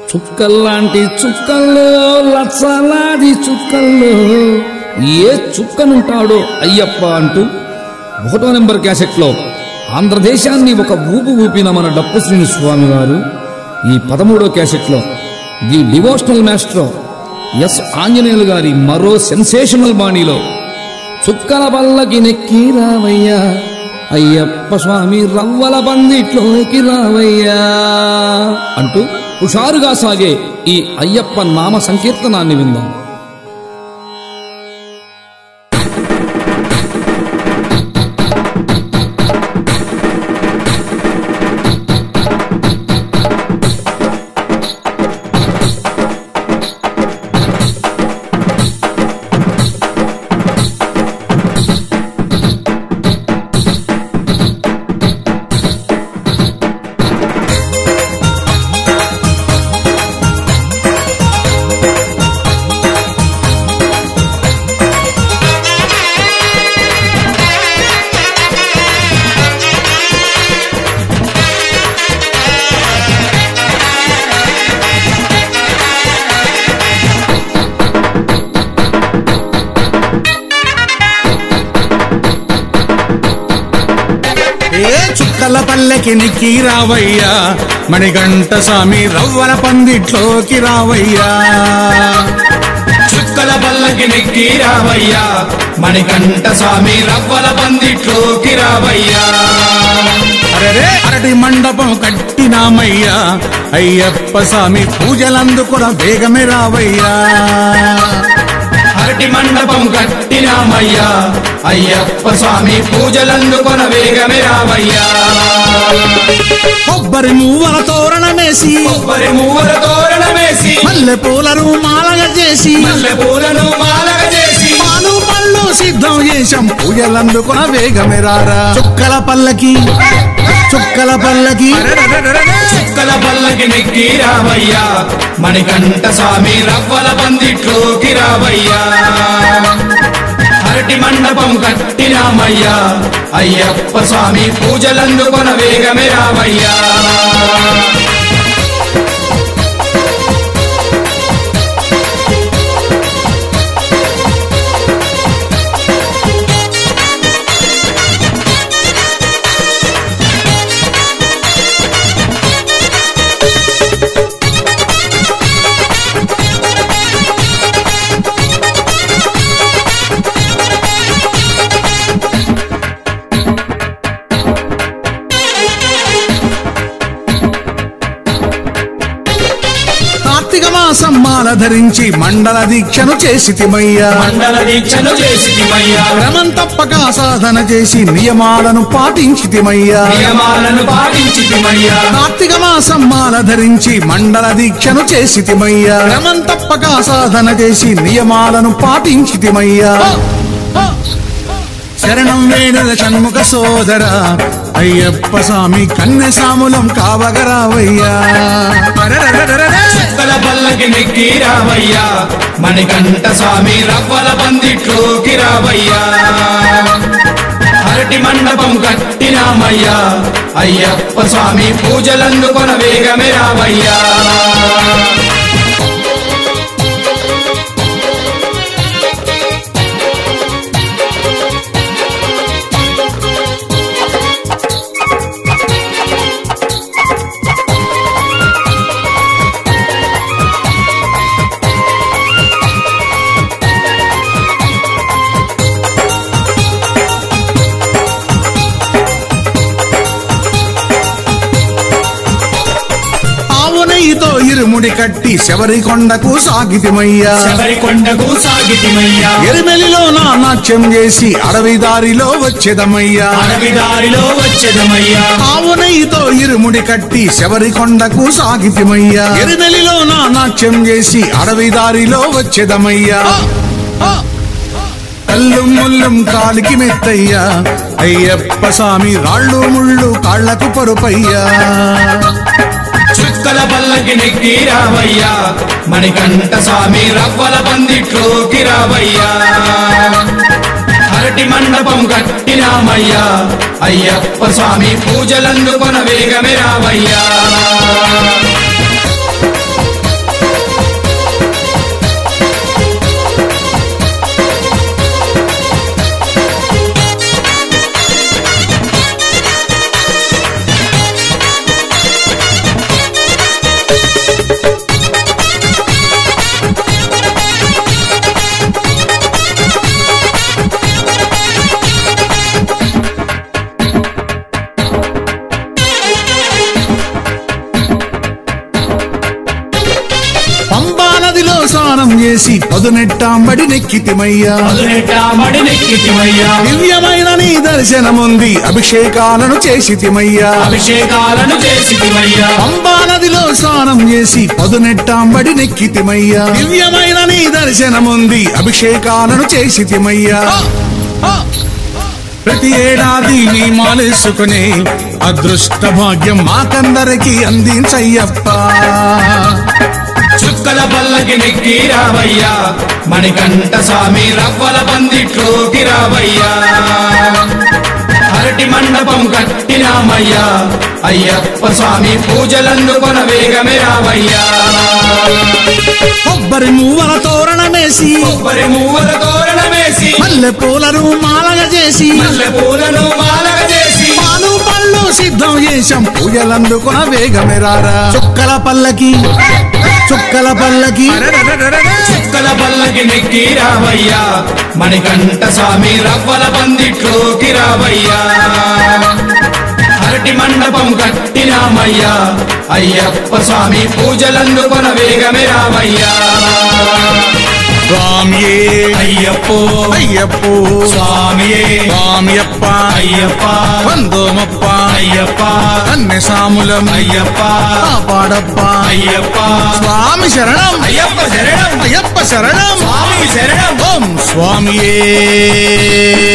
చుక్కల్లాంటి చుక్కల్లో లచ్చలాది చుక్కల్లో ఏ చుక్కనుంటాడో అయ్యప్ప అంటూ ఒకటో నెంబర్ క్యాసెట్లో ఆంధ్రదేశాన్ని ఒక ఊపు ఊపిన మన డప్పు శ్రీని స్వామి వారు ఈ పదమూడో క్యాసెట్లో the devotional master S Anjaneyulu గారి మరో సెన్సేషనల్ బాణీలో చుక్కల బల్లకి నెక్కి రావయ్యా అయ్యప్ప స్వామి రవ్వల బందిట్లోకి రావయ్యా అంటూ హుషారుగా సాగే ఈ అయ్యప్ప నామ సంకీర్తనాన్ని విందాం ఏ చుక్కల పల్లెకి నిక్కి రావయ్యా మణిగంట స్వామి రవ్వల పందిట్లోకి రావయ్యా చుక్కల పల్లకి నెక్కి రావయ్యా మణికంఠ స్వామి రవ్వల పందిట్లోకి రావయ్యా అరెరే అరటి మండపం కట్టినామయ్యా అయ్యప్ప స్వామి పూజలందుకుర వేగమే రావయ్యా అరటి మండపం కట్టినామయ్యా అయ్యప్ప స్వామి పూజలందుకొన వేగమే రావయ్యా కొబ్బరి మువ్వల తోరణమేసి కొబ్బరి మూవల తోరణమేసి మల్లె పూలను మాలగా చేసి మల్లె పూలను మాలగ చేసి పాలు పళ్ళు సిద్ధం చేశాం పూజలందుకున వేగమే రారా చుక్కల పల్లకి చుక్కల పల్లకి చుక్కల పల్లకి నెక్కి రావయ్యా మణికంఠ స్వామి రవ్వల పందిట్లోకి రావయ్యా అరటి మండపం కట్టినామయ్యా అయ్యప్ప స్వామి పూజలందుకొన వేగమే రావయ్యా కార్తీక మాసం మాల ధరించి మండల దీక్షను చేసితిమయ్యా మండల దీక్షను చేసితిమయ్యా క్రమం తప్పక సాధన చేసి నియమాలను పాటించితిమయ్యా నియమాలను పాటించితిమయ్యా కార్తీక మాసం మాల ధరించి మండల దీక్షను చేసితిమయ్యా క్రమం తప్పక సాధన చేసి నియమాలను పాటించితిమయ్యా శరణం వేణుల షణ్ముఖ సోదర అయ్యప్ప స్వామి కన్నె సాములం కావగరావయ్యా చుక్కల పల్లకి నెక్కి రావయ్యా మణికంఠ స్వామి రవ్వల పందిట్లోకి రావయ్యా అరటి మండపం కట్టినామయ్యా అయ్యప్ప స్వామి పూజలందుకొన వేగమే రావయ్యా ఆవు నెయ్యితో ఇరుముడి కట్టి శబరి కొండకు సాగితిమయ్యా శబరికొండకు సాగితిమయ్యా ఎరిమెలిలో నా నాట్యం చేసి అడవి దారిలో వచ్చేదమయ్యా అడవి దారిలో వచ్చేదమయ్యా ఆవు నెయ్యితో ఇరుముడి కట్టి శబరి కొండకు సాగితిమయ్యా ఎరిమెలిలో నా నాట్యం చేసి అడవి దారిలో వచ్చేదమయ్యా కల్లు ముల్లం కాలికి మెత్తయ్యా అయ్యప్ప స్వామి రాళ్ళు ముళ్ళు కాళ్లకు పరుపయ్యా చుక్కల పల్లకి నెక్కి రావయ్యా మణికంఠ స్వామి రవ్వల పందిట్లోకి రావయ్యా అరటి మండపం కట్టినామయ్యా అయ్యప్ప స్వామి పూజలందుకొన వేగమే రావయ్యా చేసి పదునెట్టాంబడి నెక్కితిమయ్యా పదునెట్టామడి నెక్కితివయ్యా దివ్యమైన నీ దర్శనముంది అభిషేకాలను చేసితిమయ్యా అభిషేకాలను చేసితివయ్యా పంబా నదిలో స్నానం చేసి పదునెట్టాంబడి నెక్కితిమయ్యా దివ్యమైన నీ దర్శనముంది అభిషేకాలను చేసితిమయ్యా ప్రతి ఏడాది నీ మాలేసుకుని అదృష్ట భాగ్యం మాకందరికి అందించయ్యప్ప చుక్కల పల్లకి నెక్కి రావయ్యా మణికంఠ స్వామి రవ్వల పందిట్లోకి రావయ్యా అరటి మండపం కట్టినామయ్యా అయ్యప్ప స్వామి పూజలందుకొన వేగమే రావయ్యా కొబ్బరి మువ్వల తోరణమేసి కొబ్బరి మూవల తోరణమేసి మల్లె పూలను మాలగా చేసి మల్లె పూలను మాలగ చేసి పాలు పళ్ళు సిద్ధం చేశాం పూజలందుకున వేగమెరారా చుక్కల పల్లకి చుక్కల పల్లకి చుక్కల పల్లకి నెక్కి రావయ్యా మణికంఠ స్వామి రవ్వల పందిట్లోకి రావయ్యా అరటి మండపం కట్టినామయ్యా అయ్యప్ప స్వామి పూజలందుకొన వేగమే రావయ్యా స్వామియే అయ్యప్పో అయ్యప్పో స్వామియే స్వామియప్ప అయ్యప్ప వందోమప్ప అయ్యప్ప అన్నె సాములం అయ్యప్ప కాపాడప్ప అయ్యప్ప స్వామి శరణం అయ్యప్ప శరణం అయ్యప్ప శరణం స్వామి శరణం ఓం స్వామియే